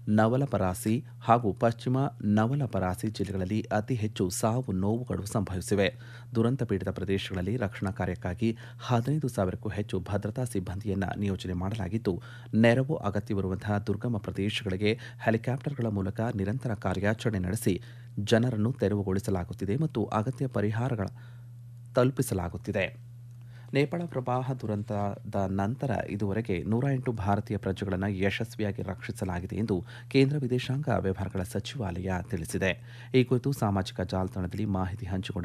ನವಲಪರಾಸಿ ಹಾಗೂ ಪಶ್ಚಿಮ ನವಲಪರಾಸಿ ಜಿಲ್ಲೆಗಳಲ್ಲಿ ಅತಿ ಹೆಚ್ಚು ಸಾವು ನೋವುಗಳು ಸಂಭವಿಸಿವೆ ದುರಂತ ಪೀಡಿತ ಪ್ರದೇಶಗಳಲ್ಲಿ ರಕ್ಷಣಾ ಕಾರ್ಯಕ್ಕಾಗಿ ಹದಿನೈದು ಸಾವಿರಕ್ಕೂ ಹೆಚ್ಚು ಭದ್ರತಾ ಸಿಬ್ಬಂದಿಯನ್ನು ನಿಯೋಜನೆ ಮಾಡಲಾಗಿದ್ದು ನೆರವು ಅಗತ್ಯವಿರುವಂತಹ ದುರ್ಗಮ ಪ್ರದೇಶಗಳಿಗೆ ಹೆಲಿಕಾಪ್ಟರ್ಗಳ ಮೂಲಕ ನಿರಂತರ ಕಾರ್ಯಾಚರಣೆ ನಡೆಸಿ ಜನರನ್ನು ತೆರವುಗೊಳಿಸಲಾಗುತ್ತಿದೆ ಮತ್ತು ಅಗತ್ಯ ಪರಿಹಾರಗಳ ತಲುಪಿಸಲಾಗುತ್ತಿದೆ ನೇಪಾಳ ಪ್ರವಾಹ ದುರಂತದ ನಂತರ ಇದುವರೆಗೆ ನೂರ ಎಂಟು ಭಾರತೀಯ ಪ್ರಜೆಗಳನ್ನು ಯಶಸ್ವಿಯಾಗಿ ರಕ್ಷಿಸಲಾಗಿದೆ ಎಂದು ಕೇಂದ್ರ ವಿದೇಶಾಂಗ ವ್ಯವಹಾರಗಳ ಸಚಿವಾಲಯ ತಿಳಿಸಿದೆ ಈ ಕುರಿತು ಸಾಮಾಜಿಕ ಜಾಲತಾಣದಲ್ಲಿ ಮಾಹಿತಿ ಹಂಚಿಕೊಂಡಿರುವ